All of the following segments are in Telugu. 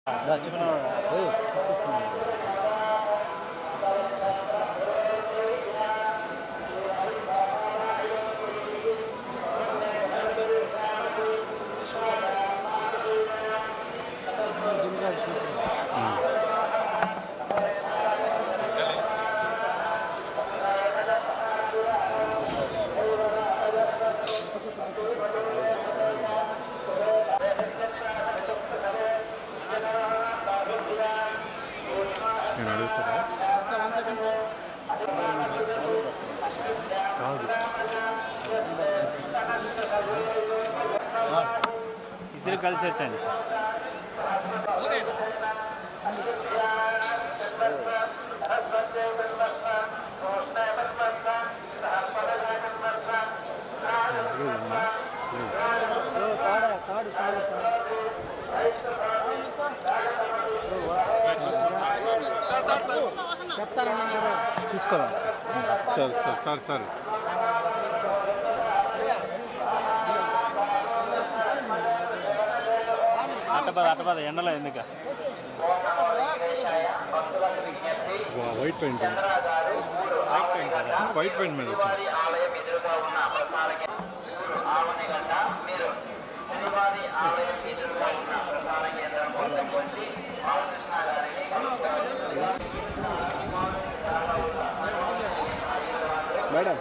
నేను అడుగుతాను కాదు ఇద్దరు కలిసి వచ్చాను సార్ చూసుకోవాలి సార్ సార్ సార్ సార్ అట్టపద అట్టపద ఎండలో ఎందుకు వైట్ పెయింట్ వైట్ పెయింట్ మీద వచ్చింది మేడం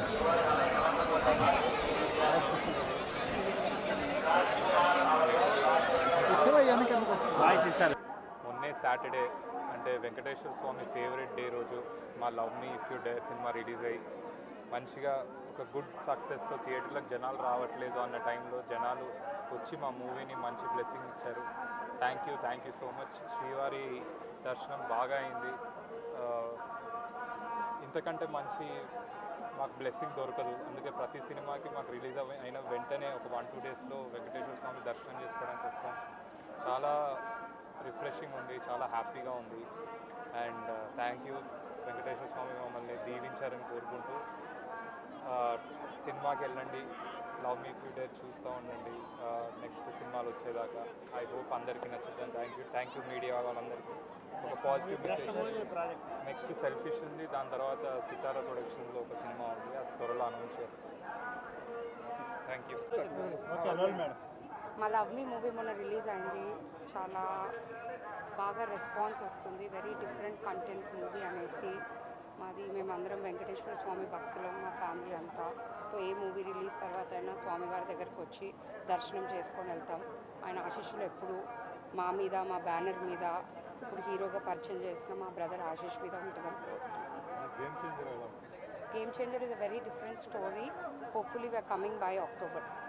వాయిస్ ఇస్తారు మొన్నే సాటర్డే అంటే వెంకటేశ్వర స్వామి ఫేవరెట్ డే రోజు మా love me if you dare సినిమా రిలీజ్ అయ్యి మంచిగా ఒక గుడ్ సక్సెస్తో థియేటర్లకు జనాలు రావట్లేదు అన్న టైంలో జనాలు వచ్చి మా మూవీని మంచి బ్లెస్సింగ్ ఇచ్చారు thank you thank you so much శ్రీవారి దర్శనం బాగా అయింది ఆ, ఇంతకంటే మంచి మాకు బ్లెస్సింగ్ దొరకదు అందుకే ప్రతి సినిమాకి మాకు రిలీజ్ అవి అయిన వెంటనే ఒక వన్ టూ డేస్లో వెంకటేశ్వర స్వామి దర్శనం చేసుకోవడానికి వస్తాం చాలా రిఫ్రెషింగ్ ఉంది చాలా హ్యాపీగా ఉంది and thank you Venkateswara Swamy మమ్మల్ని దీవించారని కోరుకుంటూ ఆ, సినిమాకి వెళ్ళండి లవ్ మీ ఫ్యూ డేస్ చూస్తూ ఉండండి నెక్స్ట్ సినిమాలు వచ్చేదాకా ఐ హోప్ అందరికీ నచ్చుతుంది thank you thank you media వాళ్ళందరికీ ఒక పాజిటివ్ మెసేజ్ నెక్స్ట్ సెల్ఫిష్ ఉంది దాని తర్వాత సితారా ప్రొడక్షన్స్లో ఒక సినిమా ఉంది అది త్వరలో అనౌన్స్ చేస్తాం thank you okay role madam మా లవ్ మీ మూవీ మొన్న రిలీజ్ అయింది చాలా బాగా రెస్పాన్స్ వస్తుంది వెరీ డిఫరెంట్ కంటెంట్ మూవీ అనేసి మాది మేమందరం వెంకటేశ్వర స్వామి భక్తులం మా ఫ్యామిలీ అంతా సో ఏ మూవీ రిలీజ్ తర్వాత అయినా స్వామివారి దగ్గరికి వచ్చి దర్శనం చేసుకొని వెళ్తాం ఆయన ఆశీస్సులు ఎప్పుడు మా మీద మా బ్యానర్ మీద ఇప్పుడు హీరోగా పరిచయం చేసిన మా బ్రదర్ ఆశీష్ మీద ఉంటుందని కోరుతున్నాను game changer is a very different story hopefully we're coming by October